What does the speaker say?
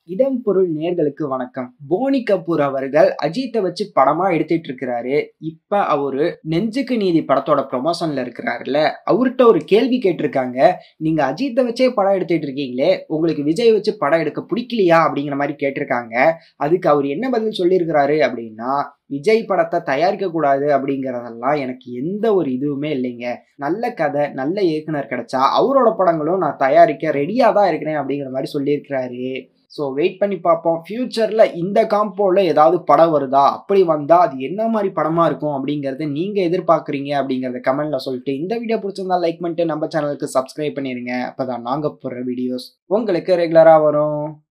இடம் பொருள் நேர்களுக்கு வணக்கம் போனி கபூர் அவர்கள் அஜித்தை வச்சு படமா எடுத்துட்டு இருக்கிறாரு இப்ப அவரு நெஞ்சுக்கு நீதி படத்தோட ப்ரொமோஷன்ல இருக்கிறாருல அவர்கிட்ட ஒரு கேள்வி கேட்டிருக்காங்க நீங்க அஜித்தை வச்சே படம் எடுத்துட்டு இருக்கீங்களே உங்களுக்கு விஜய் வச்சு படம் எடுக்க பிடிக்கலையா அப்படிங்கிற மாதிரி கேட்டிருக்காங்க அதுக்கு அவர் என்ன பதில் சொல்லியிருக்கிறாரு அப்படின்னா விஜய் படத்தை தயாரிக்க கூடாது அப்படிங்கிறதெல்லாம் எனக்கு எந்த ஒரு இதுவுமே இல்லைங்க நல்ல கதை நல்ல இயக்குனர் கிடைச்சா அவரோட படங்களும் நான் தயாரிக்க ரெடியாக தான் இருக்கிறேன் அப்படிங்கிற மாதிரி சொல்லியிருக்கிறாரு ஸோ வெயிட் பண்ணி பார்ப்போம் ஃப்யூச்சரில் இந்த காம்போவில் ஏதாவது படம் வருதா அப்படி வந்தால் அது என்ன மாதிரி படமாக இருக்கும் அப்படிங்கிறத நீங்கள் எதிர்பார்க்குறீங்க அப்படிங்கிறத கமெண்ட்டில் சொல்லிட்டு இந்த வீடியோ பிடிச்சிருந்தா லைக் பண்ணிட்டு நம்ம சேனலுக்கு சப்ஸ்கிரைப் பண்ணிடுங்க அப்போ தான் நாங்கள் போடுற வீடியோஸ் உங்களுக்கு ரெகுலராக வரும்